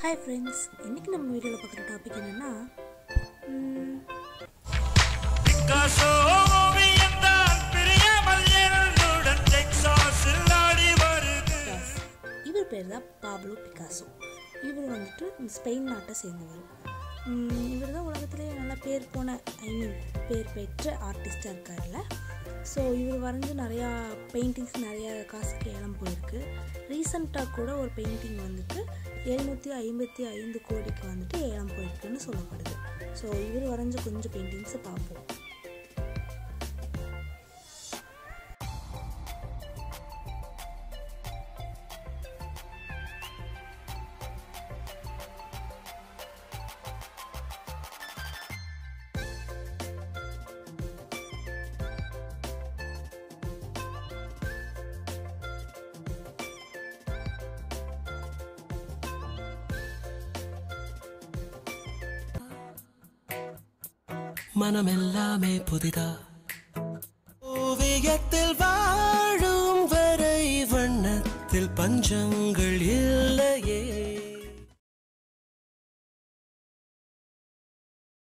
hi friends இன்றைக்கி நம்ம வீடியோவில் பார்க்குற டாபிக் என்னென்னா பிக்காசோ ஓவியம்தான் பிரியமல் என்னுடன் டெக்சாஸில் ஆடி வருது இவர் பேர் தான் பாப்லோ பிகாசோ இவர் வந்துட்டு ஸ்பெயின் நாட்டை சேர்ந்தவர் இவர் தான் உலகத்திலேயே நல்லா பேர் போன ஐ மீன் பேர் பெற்ற ஆர்டிஸ்டாக இருக்கார்ல ஸோ இவர் வரைஞ்சு நிறையா பெயிண்டிங்ஸ் நிறையா காசுக்கு ஏலம் போயிருக்கு ரீசண்டாக கூட ஒரு பெயிண்டிங் வந்துட்டு எழுநூற்றி ஐம்பத்தி ஐந்து கோடிக்கு வந்துட்டு ஏலம் போயிருக்குன்னு சொல்லப்படுது ஸோ இவர் வரைஞ்ச கொஞ்சம் பெயிண்டிங்ஸை பார்ப்போம் மனமெல்லாமே புதிதா ஓவியத்தில் வாழும் வரை வண்ணத்தில் பஞ்சம்